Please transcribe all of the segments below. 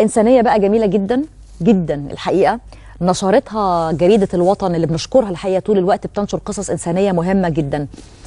انسانيه بقى جميله جدا جدا الحقيقه نشرتها جريده الوطن اللي بنشكرها الحقيقه طول الوقت بتنشر قصص انسانيه مهمه جدا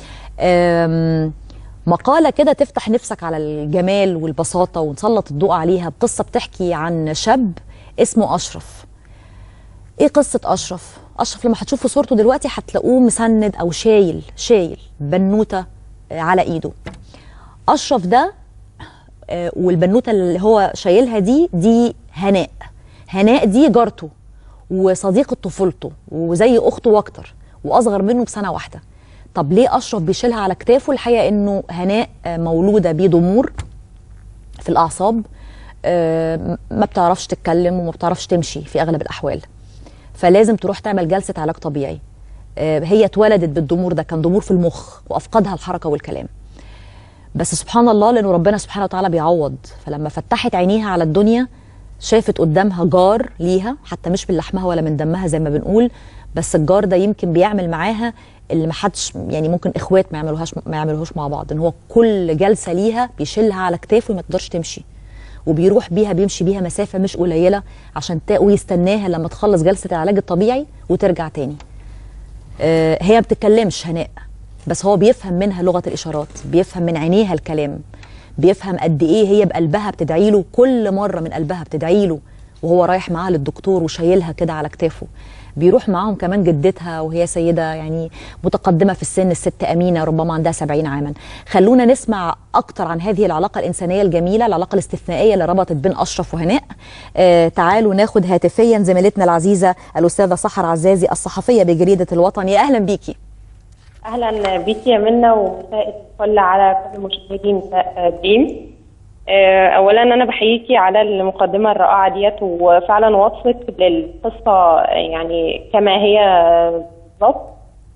أم، مقاله كده تفتح نفسك على الجمال والبساطه ونسلط الضوء عليها بقصه بتحكي عن شاب اسمه اشرف ايه قصه اشرف اشرف لما هتشوفوا صورته دلوقتي هتلاقوه مسند او شايل شايل بنوته آه، على ايده اشرف ده آه، والبنوته اللي هو شايلها دي دي هناء هناء دي جارته وصديقه طفولته وزي اخته واكتر واصغر منه بسنه واحده طب ليه اشرف بيشيلها على كتافه الحقيقه انه هناء آه، مولوده بضمور في الاعصاب آه، ما بتعرفش تتكلم وما بتعرفش تمشي في اغلب الاحوال فلازم تروح تعمل جلسه علاج طبيعي آه، هي اتولدت بالضمور ده كان ضمور في المخ وافقدها الحركه والكلام بس سبحان الله لانه ربنا سبحانه وتعالى بيعوض فلما فتحت عينيها على الدنيا شافت قدامها جار ليها حتى مش من لحمها ولا من دمها زي ما بنقول بس الجار ده يمكن بيعمل معاها اللي ما حدش يعني ممكن اخوات ما يعملوهاش ما يعملوهوش مع بعض ان هو كل جلسه ليها بيشيلها على كتافه وما تقدرش تمشي وبيروح بيها بيمشي بيها مسافه مش قليله عشان تا ويستناها لما تخلص جلسه العلاج الطبيعي وترجع تاني آه، هي ما بتتكلمش هناء بس هو بيفهم منها لغه الاشارات بيفهم من عينيها الكلام بيفهم قد ايه هي بقلبها بتدعي له كل مره من قلبها بتدعي له وهو رايح معاها للدكتور وشايلها كده على كتافه بيروح معاهم كمان جدتها وهي سيده يعني متقدمه في السن الست امينه ربما عندها 70 عاما خلونا نسمع اكتر عن هذه العلاقه الانسانيه الجميله العلاقه الاستثنائيه اللي ربطت بين اشرف وهناء آه تعالوا ناخد هاتفيا زميلتنا العزيزه الاستاذه سحر عزازي الصحفيه بجريده الوطن يا اهلا بيكي اهلا بيكي يا منى ومساء الفل على كل مشاهدي مساء دريم آه، اولا انا بحييكي على المقدمه الرائعه ديت وفعلا وصفت للقصه يعني كما هي بالظبط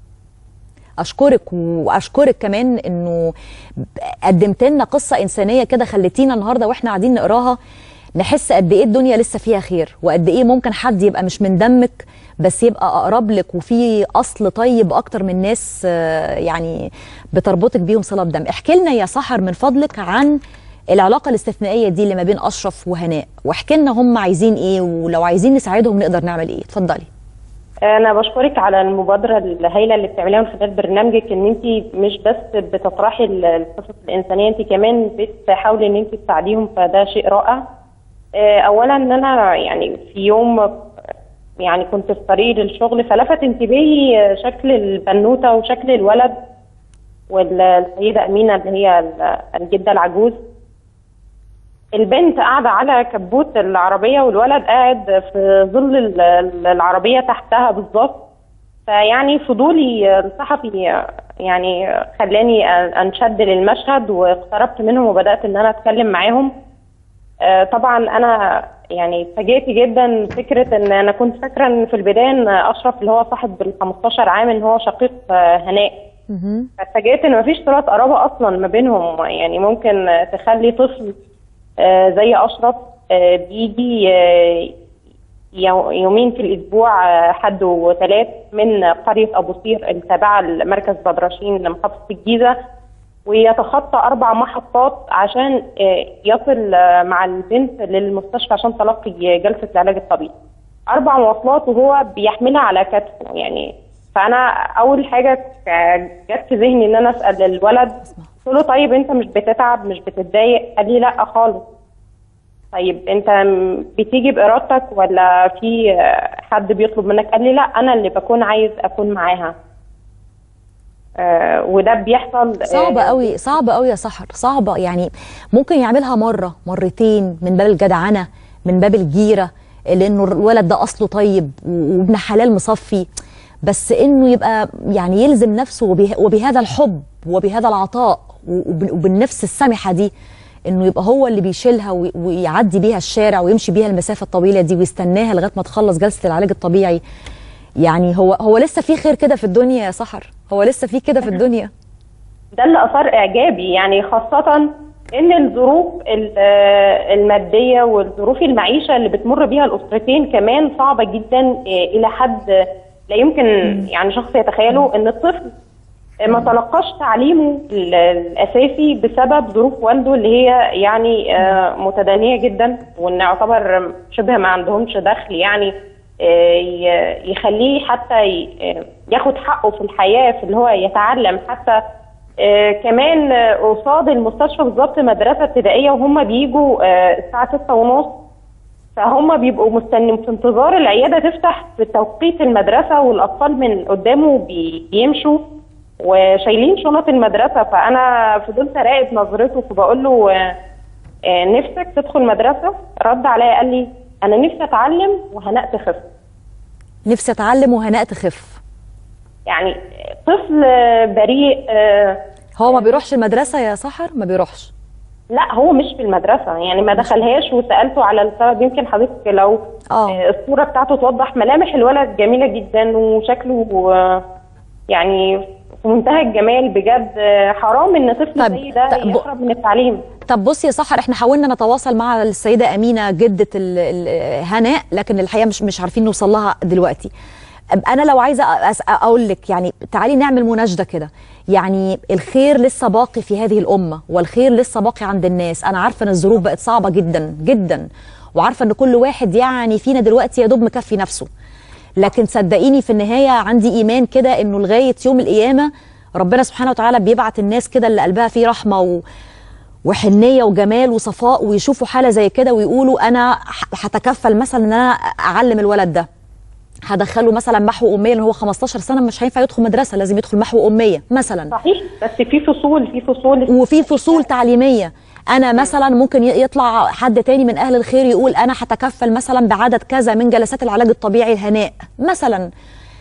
اشكرك واشكرك كمان انه قدمت لنا قصه انسانيه كده خليتينا النهارده واحنا قاعدين نقراها نحس قد ايه الدنيا لسه فيها خير وقد ايه ممكن حد يبقى مش من دمك بس يبقى اقرب لك وفي اصل طيب اكتر من ناس آه، يعني بتربطك بيهم صله بدم احكي لنا يا سحر من فضلك عن العلاقه الاستثنائيه دي اللي ما بين اشرف وهناء واحكي لنا هم عايزين ايه ولو عايزين نساعدهم نقدر نعمل ايه اتفضلي انا بشكرك على المبادره الهائله اللي بتعمليها من خلال برنامجك ان انت مش بس بتطرحي ال- القصص الانسانيه انت كمان بتحاولي ان انت تساعديهم فده شيء رائع آه، اولا ان انا يعني في يوم يعني كنت في طريق للشغل فلفت انتباهي شكل البنوته وشكل الولد والسيده امينه اللي هي ال- الجده العجوز البنت قاعدة على كبوت العربية والولد قاعد في ظل ال- ال- العربية تحتها بالظبط فيعني فضولي الصحفي يعني خلاني أن- انشد للمشهد واقتربت منهم وبدأت ان انا اتكلم معاهم آه، طبعا انا يعني اتفاجئت جدا فكرة ان انا كنت فاكرة ان في البداية ان اشرف اللي هو صاحب ال 15 عام ان هو شقيق آه، هناء اتفاجئت ان مفيش صلة قرابة اصلا ما بينهم يعني ممكن آه، تخلي طفل آه، زي اشرف آه، بيجي آه، يو- يومين في الاسبوع آه، حد وثلاث من قريه ابو سير التابعه لمركز بدرشين لمحافظه الجيزه ويتخطى اربع محطات عشان آه، يصل آه، مع البنت للمستشفى عشان تلقي جلسه العلاج الطبيعي. اربع مواصلات وهو بيحملها على كتفه يعني فانا اول حاجه ك- جت في ذهني ان انا اسال الولد قلت له طيب انت مش بتتعب مش بتتضايق قال لي لا خالص طيب انت م- بتيجي بارادتك ولا في آه، حد بيطلب منك قال لي لا انا اللي بكون عايز اكون معاها آه وده بيحصل آه، صعبة قوي صعبة قوي يا سحر صعبة يعني ممكن يعملها مرة مرتين من باب الجدعنة من باب الجيرة لأنه الولد ده أصله طيب وابن حلال مصفي بس إنه يبقى يعني يلزم نفسه وبه وبهذا الحب وبهذا العطاء وب- وبالنفس السمحة دي إنه يبقى هو اللي بيشيلها وي- ويعدي بيها الشارع ويمشي بيها المسافة الطويلة دي ويستناها لغاية ما تخلص جلسة العلاج الطبيعي يعني هو هو لسه في خير كده في الدنيا يا سحر هو لسه في كده في الدنيا ده اللي اثار اعجابي يعني خاصه ان الظروف ال- آه، الماديه والظروف المعيشه اللي بتمر بيها الاسرتين كمان صعبه جدا آه، الى حد لا يمكن يعني شخص يتخيله ان الطفل ما تلقاش تعليمه ال- الاساسي بسبب ظروف والده اللي هي يعني آه، متدنيه جدا وان يعتبر شبه ما عندهمش دخل يعني آه، ي- يخليه حتى ي- آه، ياخد حقه في الحياه في اللي هو يتعلم حتى آه، كمان آه، قصاد المستشفى بالظبط مدرسه ابتدائيه وهم بيجوا آه، الساعه 6 ونص فهم بيبقوا مستنيين في انتظار العياده تفتح في توقيت المدرسه والاطفال من قدامه بي- بيمشوا وشايلين شنط المدرسه فانا فضلت اراقب نظرته فبقول له آه، آه، نفسك تدخل مدرسه رد عليا قال لي انا نفسي اتعلم وهنأت خف نفسي اتعلم وهناء تخف يعني طفل آه، بريء آه، هو ما بيروحش المدرسه يا سحر ما بيروحش لا هو مش في المدرسة يعني ما دخلهاش وسألته على السبب يمكن حضرتك لو آه. آه، الصورة بتاعته توضح ملامح الولد جميلة جدا وشكله آه، يعني في منتهى الجمال بجد آه، حرام ان طفل طب- زي ده طب- يهرب من التعليم طب بصي يا سحر احنا حاولنا نتواصل مع السيده امينه جده ال- ال- هناء لكن الحقيقه مش مش عارفين نوصل لها دلوقتي انا لو عايزه أس- اقول لك يعني تعالي نعمل مناشده كده يعني الخير لسه باقي في هذه الامه والخير لسه باقي عند الناس انا عارفه ان الظروف بقت صعبه جدا جدا وعارفه ان كل واحد يعني فينا دلوقتي يا دوب مكفي نفسه لكن صدقيني في النهايه عندي ايمان كده انه لغايه يوم القيامه ربنا سبحانه وتعالى بيبعت الناس كده اللي قلبها فيه رحمه و... وحنيه وجمال وصفاء ويشوفوا حاله زي كده ويقولوا انا ح- هتكفل مثلا ان انا اعلم الولد ده هدخله مثلا محو اميه لان هو 15 سنه مش هينفع يدخل مدرسه لازم يدخل محو اميه مثلا صحيح بس في فصول في فصول وفي فصول تعليميه انا مثلا ممكن ي- يطلع حد تاني من اهل الخير يقول انا هتكفل مثلا بعدد كذا من جلسات العلاج الطبيعي الهناء مثلا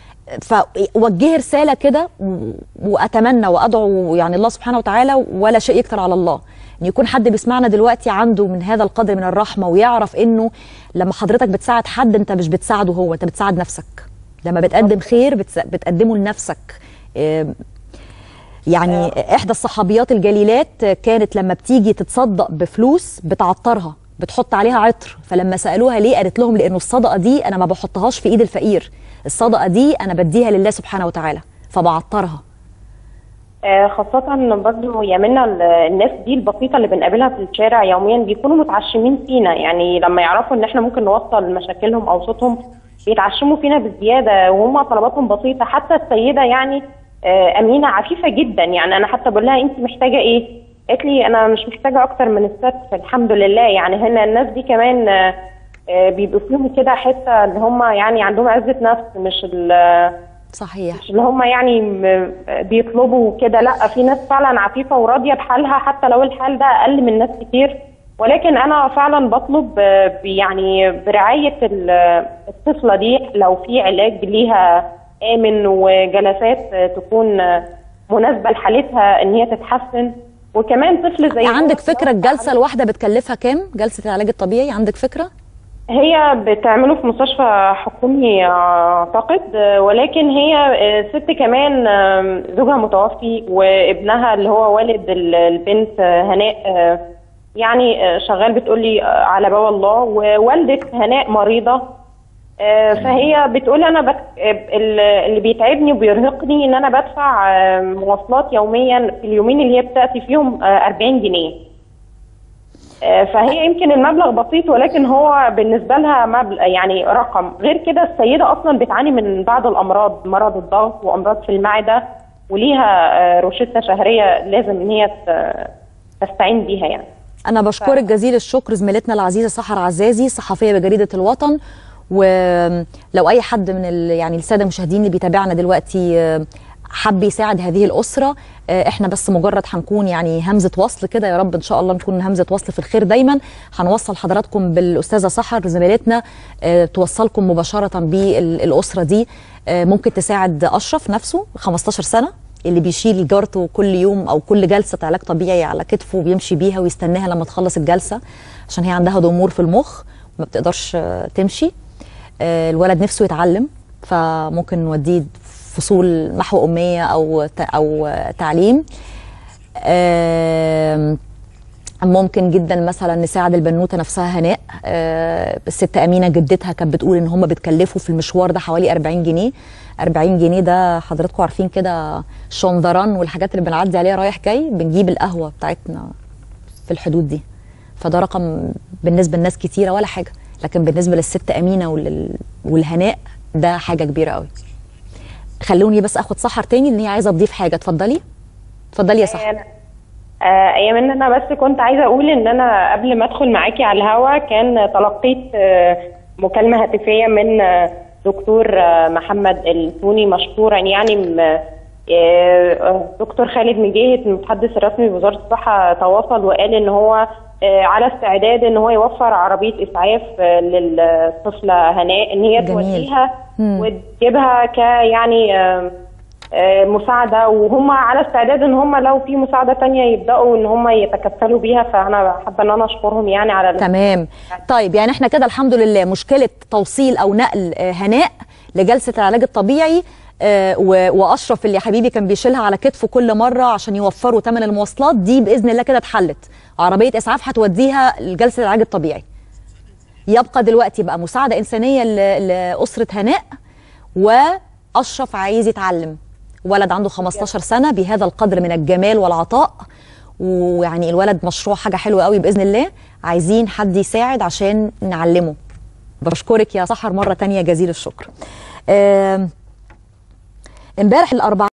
فوجهي رساله كده و- واتمنى وادعو يعني الله سبحانه وتعالى ولا شيء يكتر على الله ان يكون حد بيسمعنا دلوقتي عنده من هذا القدر من الرحمه ويعرف انه لما حضرتك بتساعد حد انت مش بتساعده هو انت بتساعد نفسك لما بتقدم خير بتس- بتقدمه لنفسك إيه، يعني احدى الصحابيات الجليلات كانت لما بتيجي تتصدق بفلوس بتعطرها بتحط عليها عطر فلما سالوها ليه قالت لهم لانه الصدقه دي انا ما بحطهاش في ايد الفقير الصدقه دي انا بديها لله سبحانه وتعالى فبعطرها آه، خاصة برضه يا منى ال- الناس دي البسيطة اللي بنقابلها في الشارع يوميا بيكونوا متعشمين فينا يعني لما يعرفوا ان احنا ممكن نوصل مشاكلهم او صوتهم بيتعشموا فينا بزيادة وهم طلباتهم بسيطة حتى السيدة يعني آه، أمينة عفيفة جدا يعني أنا حتى بقول لها أنت محتاجة إيه؟ قالت لي أنا مش محتاجة أكتر من الست الحمد لله يعني هنا الناس دي كمان آه، آه، بيبقوا فيهم كده حتة اللي هم يعني عندهم عزة نفس مش ال- صحيح مش اللي هم يعني م- بيطلبوا كده لا في ناس فعلا عفيفه وراضيه بحالها حتى لو الحال ده اقل من ناس كتير ولكن انا فعلا بطلب آه، ب- يعني برعايه ال- الطفله دي لو في علاج ليها امن وجلسات آه، تكون آه، مناسبه لحالتها ان هي تتحسن وكمان طفل زي عندك دوت فكره الجلسه الواحده بتكلفها كام جلسه العلاج الطبيعي عندك فكره هي بتعمله في مستشفى حكومي اعتقد آه، ولكن هي آه، ست كمان آه، زوجها متوفي وابنها اللي هو والد ال- البنت آه، هناء آه، يعني آه، شغال بتقولي آه، على باب الله ووالدة هناء مريضة آه، فهي بتقول انا بك... آه، ال- اللي بيتعبني وبيرهقني ان انا بدفع آه، مواصلات يوميا في اليومين اللي هي بتاتي فيهم آه، 40 جنيه آه، فهي يمكن المبلغ بسيط ولكن هو بالنسبه لها مبلغ يعني رقم غير كده السيده اصلا بتعاني من بعض الامراض مرض الضغط وامراض في المعده وليها آه، روشته شهريه لازم ان هي ت- تستعين بيها يعني انا بشكرك جزيل الشكر زميلتنا العزيزه سحر عزازي صحفيه بجريده الوطن ولو اي حد من ال- يعني الساده المشاهدين اللي بيتابعنا دلوقتي آه، حب يساعد هذه الاسره آه، احنا بس مجرد هنكون يعني همزه وصل كده يا رب ان شاء الله نكون همزه وصل في الخير دايما هنوصل حضراتكم بالاستاذه سحر زميلتنا آه، توصلكم مباشره بالاسره دي آه، ممكن تساعد اشرف نفسه 15 سنه اللي بيشيل جارته كل يوم او كل جلسه علاج طبيعي على كتفه وبيمشي بيها ويستناها لما تخلص الجلسه عشان هي عندها ضمور في المخ ما بتقدرش آه، تمشي آه، الولد نفسه يتعلم فممكن نوديه فصول محو اميه او ت- او آه، تعليم آم، ممكن جدا مثلا نساعد البنوته نفسها هناء آه، الست امينه جدتها كانت بتقول ان هم بتكلفوا في المشوار ده حوالي 40 جنيه 40 جنيه ده حضراتكم عارفين كده شندران والحاجات اللي بنعدي عليها رايح جاي بنجيب القهوه بتاعتنا في الحدود دي فده رقم بالنسبه لناس كتيره ولا حاجه لكن بالنسبه للست امينه ولل... والهناء ده حاجه كبيره قوي خلوني بس اخد سحر تاني ان هي عايزه تضيف حاجه اتفضلي اتفضلي يا سحر آه، ايام ان انا بس كنت عايزه اقول ان انا قبل ما ادخل معاكي على الهوا كان تلقيت آه، مكالمه هاتفيه من آه، دكتور آه، محمد التوني مشكورا يعني م- آه، آه، دكتور خالد مجاهد المتحدث الرسمي بوزاره الصحه تواصل وقال ان هو آه، على استعداد ان هو يوفر عربيه اسعاف آه، للطفله هناء ان هي جميل. توديها مم. وتجيبها ك يعني آه، آه، مساعده وهم على استعداد ان هم لو في مساعده تانية يبداوا ان هم يتكفلوا بيها فانا حابه ان انا اشكرهم يعني على تمام طيب يعني احنا كده الحمد لله مشكله توصيل او نقل آه، هناء لجلسه العلاج الطبيعي آه، و- واشرف اللي يا حبيبي كان بيشيلها على كتفه كل مره عشان يوفروا ثمن المواصلات دي باذن الله كده اتحلت عربيه اسعاف هتوديها لجلسه العلاج الطبيعي يبقى دلوقتي بقى مساعده انسانيه ل- لاسره هناء واشرف عايز يتعلم ولد عنده 15 سنه بهذا القدر من الجمال والعطاء ويعني الولد مشروع حاجه حلوه قوي باذن الله عايزين حد يساعد عشان نعلمه بشكرك يا سحر مره تانية جزيل الشكر آم، امبارح الاربعاء